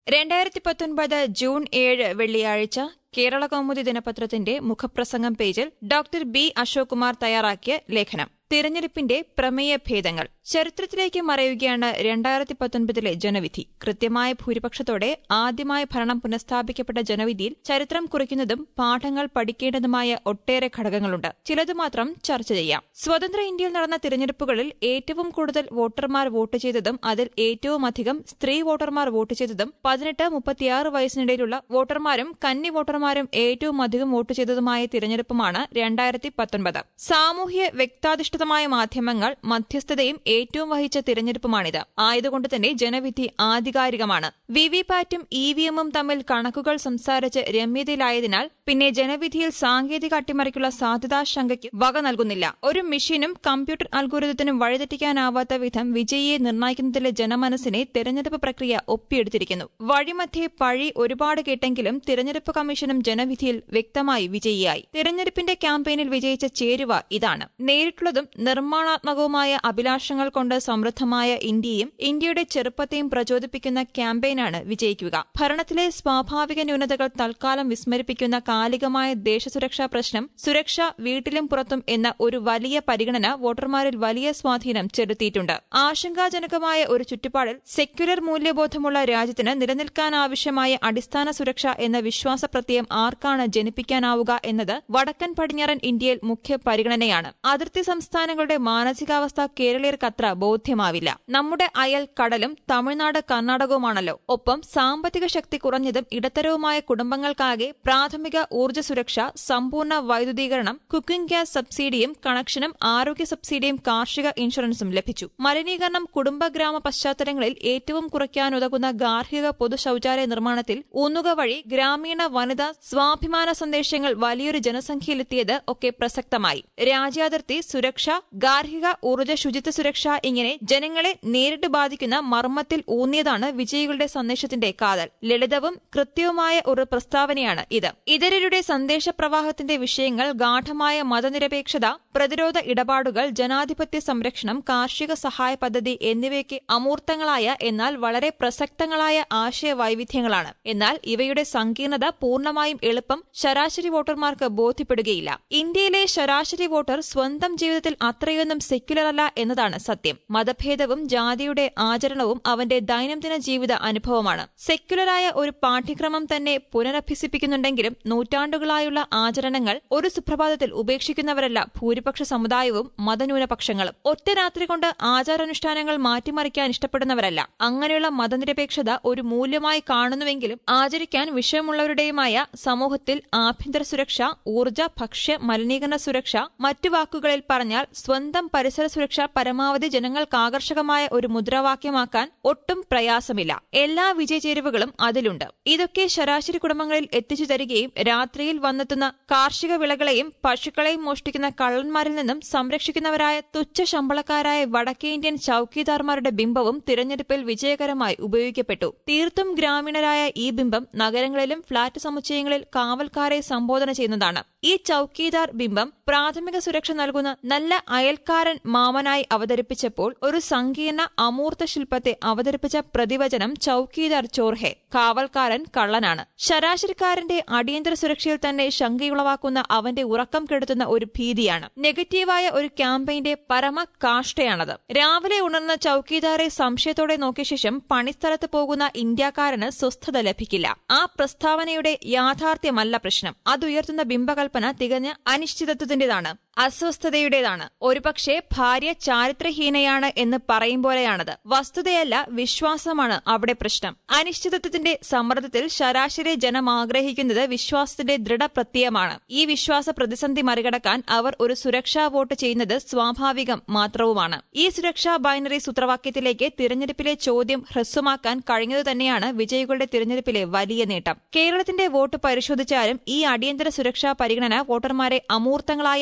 രണ്ടായിരത്തി പത്തൊൻപത് ജൂൺ ഏഴ് വെള്ളിയാഴ്ച കേരള കൗമുദി ദിനപത്രത്തിന്റെ മുഖപ്രസംഗം പേജിൽ ഡോക്ടർ ബി അശോക് കുമാർ തയ്യാറാക്കിയ ലേഖനം തിരഞ്ഞെടുപ്പിന്റെ പ്രമേയ ഭേദങ്ങൾ ചരിത്രത്തിലേക്ക് മറയുകയാണ് രണ്ടായിരത്തി പത്തൊൻപതിലെ ജനവിധി കൃത്യമായ ഭൂരിപക്ഷത്തോടെ ആദ്യമായി ഭരണം പുനഃസ്ഥാപിക്കപ്പെട്ട ജനവിധിയിൽ ചരിത്രം കുറിക്കുന്നതും പാഠങ്ങൾ പഠിക്കേണ്ടതുമായ ഒട്ടേറെ ഘടകങ്ങളുണ്ട് ചിലത് മാത്രം ചർച്ച ചെയ്യാം സ്വതന്ത്ര ഇന്ത്യയിൽ നടന്ന തിരഞ്ഞെടുപ്പുകളിൽ ഏറ്റവും കൂടുതൽ വോട്ടർമാർ വോട്ട് ചെയ്തതും അതിൽ ഏറ്റവും അധികം സ്ത്രീ വോട്ടർമാർ വോട്ട് ചെയ്തതും പതിനെട്ട് മുപ്പത്തിയാറ് വയസ്സിനിടയിലുള്ള വോട്ടർമാരും കന്നി വോട്ടർമാരും ഏറ്റവും അധികം വോട്ട് ചെയ്തതുമായ തിരഞ്ഞെടുപ്പുമാണ് രണ്ടായിരത്തി പത്തൊൻപത് സാമൂഹ്യ വ്യക്താധിഷ്ഠിതമായ മാധ്യമങ്ങൾ മധ്യസ്ഥതയും ഏറ്റവും വഹിച്ച തിരഞ്ഞെടുപ്പുമാണിത് ആയതുകൊണ്ട് തന്നെ ജനവിധി ആധികാരികമാണ് വിവിപാറ്റും ഇ വി എമ്മും തമ്മിൽ കണക്കുകൾ സംസാരിച്ച് രമ്യതയിലായതിനാൽ പിന്നെ ജനവിധിയിൽ സാങ്കേതിക അട്ടിമറിക്കുള്ള സാധ്യതാശങ്കയ്ക്ക് വക നൽകുന്നില്ല ഒരു മെഷീനും കമ്പ്യൂട്ടർ അൽഗോരിതത്തിനും വഴിതെറ്റിക്കാനാവാത്ത വിധം വിജയിയെ നിർണ്ണയിക്കുന്നതിലെ ജനമനസ്സിനെ തെരഞ്ഞെടുപ്പ് പ്രക്രിയ ഒപ്പിയെടുത്തിരിക്കുന്നു വഴിമധ്യേ പഴി ഒരുപാട് കേട്ടെങ്കിലും തിരഞ്ഞെടുപ്പ് കമ്മീഷനും ജനവിധിയിൽ വ്യക്തമായി വിജയിയായി തിരഞ്ഞെടുപ്പിന്റെ ക്യാമ്പയിനിൽ വിജയിച്ച ചേരുവ ഇതാണ് നേരിട്ടുള്ളതും നിർമ്മാണാത്മകവുമായ അഭിലാഷങ്ങൾ കൊണ്ട് സമൃദ്ധമായ ഇന്ത്യയും ഇന്ത്യയുടെ ചെറുപ്പത്തെയും പ്രചോദിപ്പിക്കുന്ന ക്യാമ്പയിനാണ് വിജയിക്കുക ഭരണത്തിലെ സ്വാഭാവിക ന്യൂനതകൾ തൽക്കാലം വിസ്മരിപ്പിക്കുന്ന കാലികമായ ദേശസുരക്ഷാ പ്രശ്നം സുരക്ഷ വീട്ടിലും പുറത്തും എന്ന ഒരു വലിയ പരിഗണന വോട്ടർമാരിൽ വലിയ സ്വാധീനം ചെലുത്തിയിട്ടുണ്ട് ആശങ്കാജനകമായ ഒരു ചുറ്റുപാടിൽ സെക്യുലർ മൂല്യബോധമുള്ള രാജ്യത്തിന് നിലനിൽക്കാനാവശ്യമായ അടിസ്ഥാന സുരക്ഷ എന്ന വിശ്വാസ പ്രത്യയം ആർക്കാണ് ജനിപ്പിക്കാനാവുക എന്നത് വടക്കൻ പടിഞ്ഞാറൻ ഇന്ത്യയിൽ മുഖ്യ പരിഗണനയാണ് അതിർത്തി സംസ്ഥാനങ്ങളുടെ മാനസികാവസ്ഥ കേരളീയർക്കത്ര ബോധ്യമാവില്ല നമ്മുടെ അയൽ കടലും തമിഴ്നാട് കർണാടകവുമാണല്ലോ ഒപ്പം സാമ്പത്തിക ശക്തി കുറഞ്ഞതും ഇടത്തരവുമായ കുടുംബങ്ങൾക്കാകെ പ്രാഥമിക ഊർജ്ജ സുരക്ഷ സമ്പൂർണ്ണ വൈദ്യുതീകരണം കുക്കിംഗ് ഗ്യാസ് സബ്സിഡിയും കണക്ഷനും ആരോഗ്യ സബ്സിഡിയും കാർഷിക ഇൻഷുറൻസും ലഭിച്ചു മലിനീകരണം കുടുംബ ഗ്രാമ പശ്ചാത്തലങ്ങളിൽ ഏറ്റവും കുറയ്ക്കാനുതകുന്ന ഗാർഹിക പൊതു ശൌചാലയ നിർമ്മാണത്തിൽ ഊന്നുക വഴി ഗ്രാമീണ വനിത സ്വാഭിമാന സന്ദേശങ്ങൾ വലിയൊരു ജനസംഖ്യയിലെത്തിയത് ഒക്കെ പ്രസക്തമായി രാജ്യാതിർത്തി സുരക്ഷ ഗാർഹിക ഊർജ്ജ ശുചിത്വ സുരക്ഷ ഇങ്ങനെ ജനങ്ങളെ നേരിട്ട് ബാധിക്കുന്ന മർമ്മത്തിൽ ഊന്നിയതാണ് വിജയികളുടെ സന്ദേശത്തിന്റെ കാതൽ ലളിതവും കൃത്യവുമായ ഒരു പ്രസ്താവനയാണ് ഇത് ഇതരരുടെ സന്ദേശപ്രവാഹത്തിന്റെ വിഷയങ്ങൾ ഗാഠമായ മതനിരപേക്ഷത പ്രതിരോധ ഇടപാടുകൾ ജനാധിപത്യ സംരക്ഷണം കാർഷിക സഹായ പദ്ധതി എന്നിവയ്ക്ക് അമൂർത്തങ്ങളായ എന്നാൽ വളരെ പ്രസക്തങ്ങളായ ആശയ വൈവിധ്യങ്ങളാണ് എന്നാൽ ഇവയുടെ സങ്കീർണത പൂർണ്ണമായും എളുപ്പം ശരാശരി വോട്ടർമാർക്ക് ബോധ്യപ്പെടുകയില്ല ഇന്ത്യയിലെ ശരാശരി വോട്ടർ സ്വന്തം ജീവിതത്തിൽ അത്രയൊന്നും സെക്യുലർ അല്ല എന്നതാണ് സത്യം മതഭേദവും ജാതിയുടെ ആചരണവും അവന്റെ ദൈനംദിന ജീവിത അനുഭവമാണ് സെക്യുലറായ ഒരു പാഠ്യക്രമം തന്നെ പുനരഭ്യസിപ്പിക്കുന്നുണ്ടെങ്കിലും നൂറ്റാണ്ടുകളായുള്ള ആചരണങ്ങൾ ഒരു സുപ്രഭാതത്തിൽ ഉപേക്ഷിക്കുന്നവരല്ല ഭൂരിപക്ഷ സമുദായവും മതന്യൂനപക്ഷങ്ങളും ഒറ്റ രാത്രി കൊണ്ട് ആചാരാനുഷ്ഠാനങ്ങൾ മാറ്റിമറിക്കാൻ ഇഷ്ടപ്പെടുന്നവരല്ല അങ്ങനെയുള്ള മതനിരപേക്ഷത ഒരു മൂല്യമായി കാണുന്നുവെങ്കിലും ആചരിക്കാൻ വിഷയമുള്ളവരുടെയുമായ സമൂഹത്തിൽ ആഭ്യന്തര സുരക്ഷ ഊർജ്ജ ഭക്ഷ്യ മലിനീകരണ സുരക്ഷ മറ്റു വാക്കുകളിൽ പറഞ്ഞാൽ സ്വന്തം പരിസര സുരക്ഷ പരമാവധി ജനങ്ങൾക്ക് ആകർഷകമായ ഒരു മുദ്രാവാക്യമാക്കാൻ ഒട്ടും പ്രയാസമില്ല എല്ലാ വിജയചേരുവകളും അതിലുണ്ട് ഇതൊക്കെ ശരാശരി കുടുംബങ്ങളിൽ എത്തിച്ചു തരികയും രാത്രിയിൽ വന്നെത്തുന്ന കാർഷിക വിളകളെയും പശുക്കളെയും മോഷ്ടിക്കുന്ന കള്ളന്മാരിൽ നിന്നും സംരക്ഷിക്കുന്നവരായ തുച്ഛ ശമ്പളക്കാരായ വടക്കേ ഇന്ത്യൻ ചൌക്കീദാർമാരുടെ ബിംബവും തിരഞ്ഞെടുപ്പിൽ വിജയകരമായി ഉപയോഗിക്കപ്പെട്ടു തീർത്തും ഗ്രാമീണരായ ഈ ബിംബം നഗരങ്ങളിലും ഫ്ളാറ്റ് സമുച്ചയങ്ങളിൽ കാവൽക്കാരെ സംബോധന ചെയ്യുന്നതാണ് ഈ ചൌക്കീദാർ ബിംബം പ്രാഥമിക സുരക്ഷ നൽകുന്ന നല്ല അയൽക്കാരൻ മാമനായി അവതരിപ്പിച്ചപ്പോൾ ഒരു സങ്കീർണ അമൂർത്ത ശില്പത്തെ അവതരിപ്പിച്ച പ്രതിവചനം ചൌക്കീദാർ ചോർഹെ കാവൽക്കാരൻ കള്ളനാണ് ശരാശരിക്കാരന്റെ അടിയന്തര സുരക്ഷയിൽ തന്നെ ശങ്കയുളവാക്കുന്ന അവന്റെ ഉറക്കം കെടുത്തുന്ന ഒരു ഭീതിയാണ് നെഗറ്റീവായ ഒരു ക്യാമ്പയിന്റെ പരമ കാഷ്ടയാണത് രാവിലെ ഉണർന്ന ചൌക്കീദാറെ സംശയത്തോടെ നോക്കിയ ശേഷം പണിസ്ഥലത്ത് പോകുന്ന ഇന്ത്യക്കാരന് സ്വസ്ഥത ലഭിക്കില്ല ആ പ്രസ്താവനയുടെ യാഥാർത്ഥ്യമല്ല പ്രശ്നം അതുയർത്തുന്ന ബിംബകൽപ്പന തികഞ്ഞ അനിശ്ചിതത്വത്തിന്റേതാണ് അസ്വസ്ഥതയുടേതാണ് ഒരുപക്ഷെ ഭാര്യ ചാരിത്രഹീനയാണ് എന്ന് പറയും പോലെയാണത് വസ്തുതയല്ല വിശ്വാസമാണ് അവിടെ പ്രശ്നം അനിശ്ചിതത്വത്തിന്റെ സമ്മർദ്ദത്തിൽ ശരാശരി ജനം ആഗ്രഹിക്കുന്നത് വിശ്വാസത്തിന്റെ ദൃഢപ്രത്യയമാണ് ഈ വിശ്വാസ പ്രതിസന്ധി മറികടക്കാൻ അവർ ഒരു സുരക്ഷാ വോട്ട് ചെയ്യുന്നത് സ്വാഭാവികം മാത്രവുമാണ് ഈ സുരക്ഷാ ബൈനറി സൂത്രവാക്യത്തിലേക്ക് തിരഞ്ഞെടുപ്പിലെ ചോദ്യം ഹ്രസ്വമാക്കാൻ കഴിഞ്ഞതു തന്നെയാണ് വിജയികളുടെ തിരഞ്ഞെടുപ്പിലെ വലിയ നേട്ടം കേരളത്തിന്റെ വോട്ട് പരിശോധിച്ചാലും ഈ അടിയന്തര സുരക്ഷാ പരിഗണന വോട്ടർമാരെ അമൂർത്തങ്ങളായ ആശയ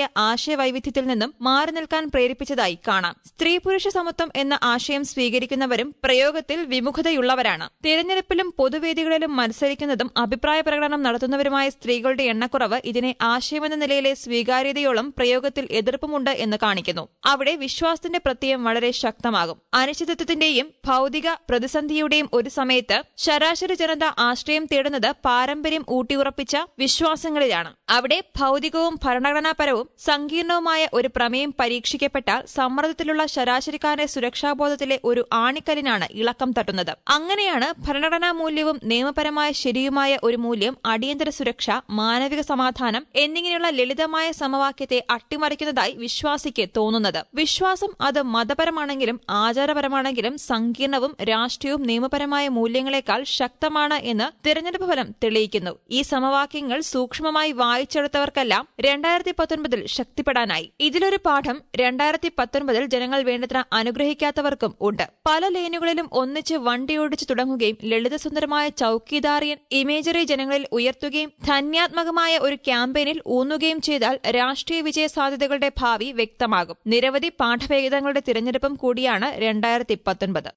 ആശയവൈവിധ്യത്തിൽ നിന്നും മാറി നിൽക്കാൻ പ്രേരിപ്പിച്ചതായി കാണാം സ്ത്രീ പുരുഷ സമത്വം എന്ന ആശയം സ്വീകരിക്കുന്നവരും പ്രയോഗത്തിൽ വിമുഖതയുള്ളവരാണ് തിരഞ്ഞെടുപ്പിലും പൊതുവേദികളിലും മത്സരിക്കുന്നതും അഭിപ്രായ പ്രകടനം നടത്തുന്നവരുമായ സ്ത്രീകളുടെ എണ്ണക്കുറവ് ഇതിനെ ആശയമെന്ന നിലയിലെ സ്വീകാര്യതയോളം പ്രയോഗത്തിൽ എതിർപ്പുമുണ്ട് എന്ന് കാണിക്കുന്നു അവിടെ വിശ്വാസത്തിന്റെ പ്രത്യയം വളരെ ശക്തമാകും അനിശ്ചിതത്വത്തിന്റെയും ഭൗതിക പ്രതിസന്ധിയുടെയും ഒരു സമയത്ത് ശരാശരി ജനത ആശ്രയം തേടുന്നത് പാരമ്പര്യം ഊട്ടിയുറപ്പിച്ച വിശ്വാസങ്ങളിലാണ് അവിടെ ഭൗതികവും ഭരണഘടനാപരവും സങ്കീർണവുമായ ഒരു പ്രമേയം പരീക്ഷിക്കപ്പെട്ടാൽ സമ്മർദ്ദത്തിലുള്ള ശരാശരിക്കാരന്റെ സുരക്ഷാബോധത്തിലെ ഒരു ആണിക്കലിനാണ് ഇളക്കം തട്ടുന്നത് അങ്ങനെയാണ് ഭരണഘടനാ മൂല്യവും നിയമപരമായ ശരിയുമായ ഒരു മൂല്യം അടിയന്തര സുരക്ഷ മാനവിക സമാധാനം എന്നിങ്ങനെയുള്ള ലളിതമായ സമവാക്യത്തെ അട്ടിമറിക്കുന്നതായി വിശ്വാസിക്ക് തോന്നുന്നത് വിശ്വാസം അത് മതപരമാണെങ്കിലും ആചാരപരമാണെങ്കിലും സങ്കീർണവും രാഷ്ട്രീയവും നിയമപരമായ മൂല്യങ്ങളെക്കാൾ ശക്തമാണ് എന്ന് തിരഞ്ഞെടുപ്പ് ഫലം തെളിയിക്കുന്നു ഈ സമവാക്യങ്ങൾ സൂക്ഷ്മമായി വായിച്ചെടുത്തവർക്കെല്ലാം രണ്ടായിരത്തി പത്തൊൻപതിൽ ശക്തിപ്പെടാനായി ഇതിലൊരു പാഠം രണ്ടായിരത്തി പത്തൊൻപതിൽ ജനങ്ങൾ വേണ്ടത്ര അനുഗ്രഹിക്കാത്തവർക്കും ഉണ്ട് പല ലേനുകളിലും ഒന്നിച്ച് വണ്ടിയോടിച്ചു തുടങ്ങുകയും ലളിതസുന്ദരമായ ചൌക്കിദാറിയൻ ഇമേജറി ജനങ്ങളിൽ ഉയർത്തുകയും ധന്യാത്മകമായ ഒരു ക്യാമ്പയിനിൽ ഊന്നുകയും ചെയ്താൽ രാഷ്ട്രീയ വിജയ സാധ്യതകളുടെ ഭാവി വ്യക്തമാകും നിരവധി പാഠഭേദങ്ങളുടെ തിരഞ്ഞെടുപ്പും കൂടിയാണ് രണ്ടായിരത്തി പത്തൊൻപത്